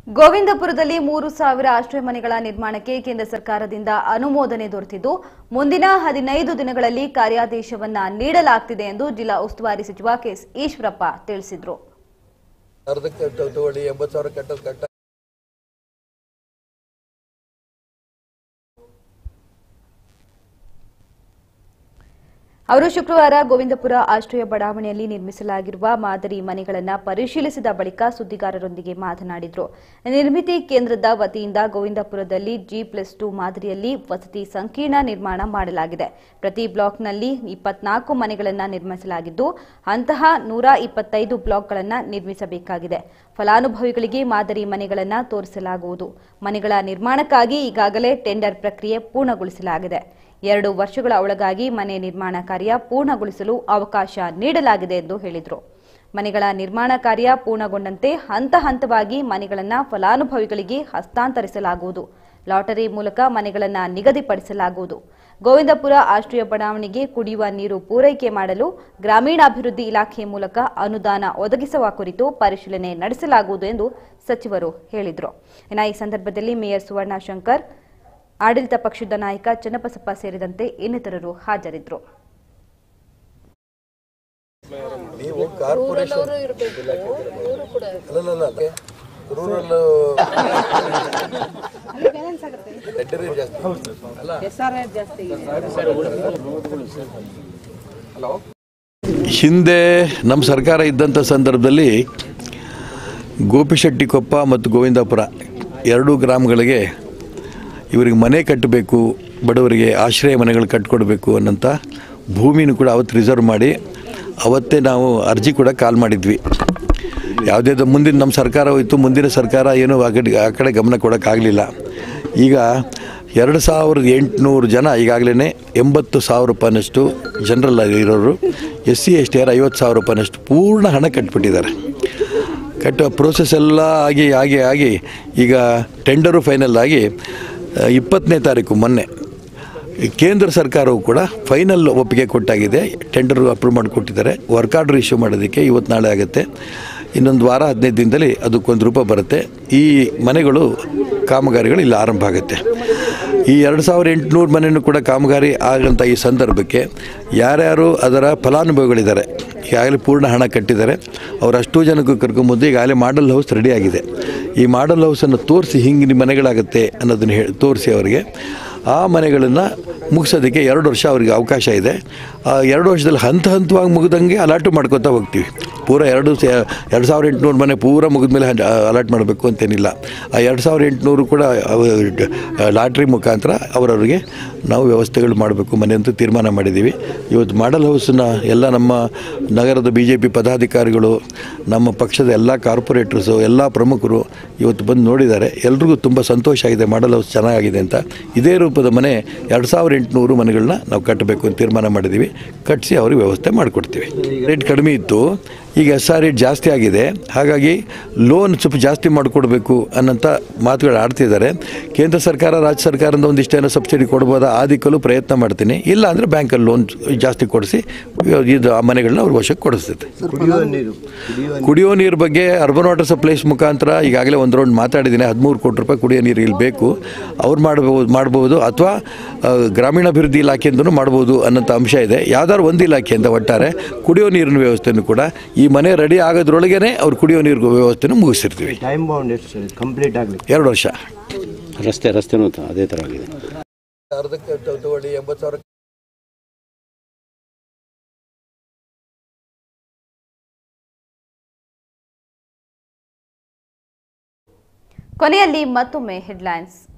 ಗೋವಿಂದಪುರದಲ್ಲಿ ಮೂರು ಸಾವಿರ ಆಶ್ರಯ ಮನೆಗಳ ನಿರ್ಮಾಣಕ್ಕೆ ಕೇಂದ್ರ ಸರ್ಕಾರದಿಂದ ಅನುಮೋದನೆ ದೊರೆತಿದ್ದು ಮುಂದಿನ ಹದಿನೈದು ದಿನಗಳಲ್ಲಿ ಕಾರ್ಯಾದೇಶವನ್ನ ನೀಡಲಾಗ್ತಿದೆ ಎಂದು ಜಿಲ್ಲಾ ಉಸ್ತುವಾರಿ ಸಚಿವ ಕೆಎಸ್ ಈಶ್ವರಪ್ಪ ತಿಳಿಸಿದರು ಅರ್ಧಕ್ಕೆ ತ- ತಗೊಳ್ಳಿ ಎಂಬತ್ತು ಸಾವಿರ ಕಟ್ಟೋದು ಕಟ್ಟ ಅವರು ಶುಕ್ರವಾರ ಗೋವಿಂದಪುರ ಆಶ್ರಯ ಬಡಾವಣೆಯಲ್ಲಿ ನಿರ್ಮಿಸಲಾಗಿರುವ ಮಾದರಿ ಮನೆಗಳನ್ನು ಪರಿಶೀಲಿಸಿದ ಬಳಿಕ ಸುದ್ದಿಗಾರರೊಂದಿಗೆ ಮಾತನಾಡಿದರು ನಿರ್ಮಿತಿ ಕೇಂದ್ರದ ವತಿಯಿಂದ ಗೋವಿಂದಪುರದಲ್ಲಿ ಜಿ ಪ್ಲಸ್ ಟು ಮಾದರಿಯಲ್ಲಿ ವಸತಿ ಸಂಕೀರ್ಣ ನಿರ್ಮಾಣ ಮಾಡಲಾಗಿದೆ ಪ್ರತಿ ಬ್ಲಾಕ್ನಲ್ಲಿ ಇಪ್ಪತ್ನಾಲ್ಕು ಮನೆಗಳನ್ನು ನಿರ್ಮಿಸಲಾಗಿದ್ದು ಅಂತಹ ನೂರ ಇಪ್ಪತ್ತೈದು ಬ್ಲಾಕ್ಗಳನ್ನು ನಿರ್ಮಿಸಬೇಕಾಗಿದೆ ಫಲಾನುಭವಿಗಳಿಗೆ ಮಾದರಿ ಮನೆಗಳನ್ನು ತೋರಿಸಲಾಗುವುದು ಮನೆಗಳ ನಿರ್ಮಾಣಕ್ಕಾಗಿ ಈಗಾಗಲೇ ಟೆಂಡರ್ ಪ್ರಕ್ರಿಯೆ ಪೂರ್ಣಗೊಳಿಸಲಾಗಿದೆ ಎರಡು ವರ್ಷಗಳ ಒಳಗಾಗಿ ಮನೆ ನಿರ್ಮಾಣ ಕಾರ್ಯ ಪೂರ್ಣಗೊಳಿಸಲು ಅವಕಾಶ ನೀಡಲಾಗಿದೆ ಎಂದು ಹೇಳಿದರು ಮನೆಗಳ ನಿರ್ಮಾಣ ಕಾರ್ಯ ಪೂರ್ಣಗೊಂಡಂತೆ ಹಂತ ಹಂತವಾಗಿ ಮನೆಗಳನ್ನು ಫಲಾನುಭವಿಗಳಿಗೆ ಹಸ್ತಾಂತರಿಸಲಾಗುವುದು ಲಾಟರಿ ಮೂಲಕ ಮನೆಗಳನ್ನು ನಿಗದಿಪಡಿಸಲಾಗುವುದು ಗೋವಿಂದಪುರ ಆಶ್ರಯ ಬಡಾವಣೆಗೆ ಕುಡಿಯುವ ನೀರು ಪೂರೈಕೆ ಮಾಡಲು ಗ್ರಾಮೀಣಾಭಿವೃದ್ಧಿ ಇಲಾಖೆ ಮೂಲಕ ಅನುದಾನ ಒದಗಿಸುವ ಕುರಿತು ಪರಿಶೀಲನೆ ನಡೆಸಲಾಗುವುದು ಎಂದು ಸಚಿವರು ಹೇಳಿದರು ಇನ್ನು ಈ ಸಂದರ್ಭದಲ್ಲಿ ಮೇಯರ್ ಸುವರ್ಣ ಶಂಕರ್ ಆಡಳಿತ ಪಕ್ಷದ ನಾಯಕ ಚನ್ನಬಸಪ್ಪ ಸೇರಿದಂತೆ ಇನ್ನಿತರರು ಹಾಜರಿದ್ದರು ನೀವು ಕಾರ್ಪೊರೇಷನ್ ಅಲ್ಲಲ್ಲ ರೂರಲ್ ಟೆಂಡರ್ ಜಾಸ್ತಿ ಅಲ್ಲ ಹಿಂದೆ ನಮ್ಮ ಸರ್ಕಾರ ಇದ್ದಂಥ ಸಂದರ್ಭದಲ್ಲಿ ಗೋಪಿಶೆಟ್ಟಿಕೊಪ್ಪ ಮತ್ತು ಗೋವಿಂದಪುರ ಎರಡೂ ಗ್ರಾಮಗಳಿಗೆ ಇವರಿಗೆ ಮನೆ ಕಟ್ಟಬೇಕು ಬಡವರಿಗೆ ಆಶ್ರಯ ಮನೆಗಳು ಕಟ್ಕೊಡ್ಬೇಕು ಅನ್ನೋಂಥ ಭೂಮಿನೂ ಕೂಡ ಅವತ್ತು ರಿಸರ್ವ್ ಮಾಡಿ ಅವತ್ತೇ ನಾವು ಅರ್ಜಿ ಕೂಡ ಕಾಲ್ ಮಾಡಿದ್ವಿ ಯಾವುದೇ ಮುಂದಿನ ನಮ್ಮ ಸರ್ಕಾರ ಹೋಯಿತು ಮುಂದಿನ ಸರ್ಕಾರ ಏನೂ ಆ ಕಡೆ ಆ ಕಡೆ ಗಮನ ಕೊಡೋಕ್ಕಾಗಲಿಲ್ಲ ಈಗ ಎರಡು ಸಾವಿರದ ಎಂಟುನೂರು ಜನ ಈಗಾಗಲೇ ಎಂಬತ್ತು ಸಾವಿರ ರೂಪಾಯಿನಷ್ಟು ಜನರಲ್ ಇರೋರು ಎಸ್ ಸಿ ಎಸ್ ಟಿ ಆರ್ ಐವತ್ತು ಸಾವಿರ ರೂಪಾಯಿನಷ್ಟು ಪೂರ್ಣ ಹಣ ಕಟ್ಬಿಟ್ಟಿದ್ದಾರೆ ಕಟ್ಟುವ ಪ್ರೋಸೆಸ್ ಎಲ್ಲ ಆಗಿ ಆಗಿ ಆಗಿ ಈಗ ಟೆಂಡರು ಫೈನಲ್ ಆಗಿ ಆ, ಇಪ್ಪತ್ತನೇ ತಾರೀಕು ಮೊನ್ನೆ ಈ ಕೇಂದ್ರ ಸರ್ಕಾರವು ಕೂಡ ಫೈನಲ್ ಒಪ್ಪಿಗೆ ಕೊಟ್ಟಾಗಿದೆ ಟೆಂಡರ್ ಅಪ್ರೂವ್ ಮಾಡಿ ಕೊಟ್ಟಿದ್ದಾರೆ ವರ್ಕ್ ಆರ್ಡರ್ ಇಶ್ಯೂ ಮಾಡೋದಕ್ಕೆ ಇವತ್ತು ನಾಳೆ ಆಗುತ್ತೆ ಇನ್ನೊಂದು ವಾರ ಹದಿನೈದು ದಿನದಲ್ಲಿ ಅದಕ್ಕೊಂದು ರೂಪ ಬರುತ್ತೆ ಈ ಮನೆಗಳು ಕಾಮಗಾರಿಗಳು ಇಲ್ಲಿ ಆರಂಭ ಆಗುತ್ತೆ ಈ ಎರಡು ಸಾವಿರ ಎಂಟುನೂರು ಮನೆಯೂ ಕೂಡ ಕಾಮಗಾರಿ ಆಗಂಥ ಈ ಸಂದರ್ಭಕ್ಕೆ ಯಾರ್ಯಾರು ಅದರ ಫಲಾನುಭವಿಗಳಿದ್ದಾರೆ ಈಗಾಗಲೇ ಪೂರ್ಣ ಹಣ ಕಟ್ಟಿದ್ದಾರೆ ಅವ್ರು ಅಷ್ಟು ಜನಕ್ಕೂ ಕರ್ಕೊಂಬಂದು ಈಗಾಗಲೇ ಮಾಡಲ್ ಹೌಸ್ ರೆಡಿ ಆಗಿದೆ ಈ ಮಾಡಲ್ ಹೌಸನ್ನು ತೋರಿಸಿ ಹಿಂಗೆ ನಿಮ್ಮ ಮನೆಗಳಾಗುತ್ತೆ ಅನ್ನೋದನ್ನು ಹೇಳಿ ತೋರಿಸಿ ಅವರಿಗೆ ಆ ಮನೆಗಳನ್ನು ಮುಗಿಸೋದಕ್ಕೆ ಎರಡು ವರ್ಷ ಅವರಿಗೆ ಅವಕಾಶ ಇದೆ ಆ ಎರಡು ವರ್ಷದಲ್ಲಿ ಹಂತ ಹಂತವಾಗಿ ಮುಗಿದಂಗೆ ಅಲಾಟು ಮಾಡ್ಕೊತಾ ಹೋಗ್ತೀವಿ ಪೂರ ಎರಡು ಸೆ ಎರಡು ಸಾವಿರ ಎಂಟುನೂರು ಮನೆ ಪೂರ ಮುಗಿದ ಮೇಲೆ ಅಲಾಟ್ ಮಾಡಬೇಕು ಅಂತೇನಿಲ್ಲ ಆ ಎರಡು ಸಾವಿರ ಎಂಟುನೂರು ಕೂಡ ಲಾಟ್ರಿ ಮುಖಾಂತರ ಅವರವರಿಗೆ ನಾವು ವ್ಯವಸ್ಥೆಗಳು ಮಾಡಬೇಕು ಮನೆ ಅಂತ ತೀರ್ಮಾನ ಮಾಡಿದ್ದೀವಿ ಇವತ್ತು ಮಾಡಲ್ ಹೌಸನ್ನ ಎಲ್ಲ ನಮ್ಮ ನಗರದ ಬಿ ಜೆ ಪಿ ಪದಾಧಿಕಾರಿಗಳು ನಮ್ಮ ಪಕ್ಷದ ಎಲ್ಲ ಕಾರ್ಪೊರೇಟರ್ಸು ಎಲ್ಲ ಪ್ರಮುಖರು ಇವತ್ತು ಬಂದು ನೋಡಿದ್ದಾರೆ ಎಲ್ರಿಗೂ ತುಂಬ ಸಂತೋಷ ಆಗಿದೆ ಮಾಡಲ್ ಹೌಸ್ ಚೆನ್ನಾಗಿದೆ ಅಂತ ಇದೇ ರೂಪದ ಮನೆ ಎರಡು ಸಾವಿರ ಎಂಟುನೂರು ಮನೆಗಳನ್ನ ನಾವು ಕಟ್ಟಬೇಕು ಅಂತ ತೀರ್ಮಾನ ಮಾಡಿದ್ದೀವಿ ಕಟ್ಟಿಸಿ ಅವ್ರಿಗೆ ವ್ಯವಸ್ಥೆ ಮಾಡಿಕೊಡ್ತೀವಿ ರೇಟ್ ಕಡಿಮೆ ಇತ್ತು ಈಗ ಎಸ್ ಆರ್ ರೇಟ್ ಜಾಸ್ತಿ ಆಗಿದೆ ಹಾಗಾಗಿ ಲೋನ್ ಸ್ವಲ್ಪ ಜಾಸ್ತಿ ಮಾಡಿಕೊಡ್ಬೇಕು ಅನ್ನೋಂಥ ಮಾತುಗಳು ಆಡ್ತಿದ್ದಾರೆ ಕೇಂದ್ರ ಸರ್ಕಾರ ರಾಜ್ಯ ಸರ್ಕಾರದಿಂದ ಒಂದಿಷ್ಟೇನೋ ಸಬ್ಸಿಡಿ ಕೊಡ್ಬೋದಾ ಆ ದಿಕ್ಕಲ್ಲೂ ಪ್ರಯತ್ನ ಮಾಡ್ತೀನಿ ಇಲ್ಲ ಅಂದರೆ ಬ್ಯಾಂಕಲ್ಲಿ ಲೋನ್ ಜಾಸ್ತಿ ಕೊಡಿಸಿ ಇದು ಆ ಮನೆಗಳನ್ನ ಅವ್ರ ವಶಕ್ಕೆ ಕೊಡಿಸ್ತೈತೆ ಕುಡಿಯುವ ನೀರು ಕುಡಿಯುವ ಕುಡಿಯೋ ನೀರು ಬಗ್ಗೆ ಅರ್ಬನ್ ವಾಟರ್ ಸಪ್ಲೈಸ್ ಮುಖಾಂತರ ಈಗಾಗಲೇ ಒಂದು ರೌಂಡ್ ಮಾತಾಡಿದ್ದೀನಿ ಹದಿಮೂರು ಕೋಟಿ ರೂಪಾಯಿ ಕುಡಿಯೋ ನೀರು ಇಲ್ಲಿ ಬೇಕು ಅವ್ರು ಮಾಡ್ಬೋದು ಮಾಡ್ಬೋದು ಅಥವಾ ಆ, ಗ್ರಾಮೀಣಾಭಿವೃದ್ಧಿ ಇಲಾಖೆಯಿಂದನೂ ಮಾಡ್ಬೋದು ಅನ್ನೋಂಥ ಅಂಶ ಇದೆ ಯಾವ್ದಾದ್ರು ಒಂದು ಇಲಾಖೆಯಿಂದ ಒಟ್ಟಾರೆ ಕುಡಿಯೋ ನೀರಿನ ವ್ಯವಸ್ಥೆನೂ ಕೂಡ ಈ ಮನೆ ರೆಡಿ ಆಗೋದ್ರೊಳಗೇ ಅವ್ರು ಕುಡಿಯೋ ನೀರು ವ್ಯವಸ್ಥೆನೂ ಮುಗಿಸಿರ್ತೀವಿ ಟೈಮ್ ಬೌಂಡ್ ಎಷ್ಟು ಸರ್ ಕಂಪ್ಲೀಟ್ ಆಗಲಿಕ್ಕೆ ಎರಡು ವರ್ಷ ರಸ್ತೆ ರಸ್ತೆನೂ ತ- ಅದೇ ಥರ ಆಗಿದೆ ಅರ್ಧಕ್ಕೆ ತ- ತಗೊಳ್ಳಿ ಎಂಬತ್ತು ಸಾವಿರ ಕೊನೆಯಲ್ಲಿ ಮತ್ತೊಮ್ಮೆ ಹೆಡ್ಲೈನ್ಸ್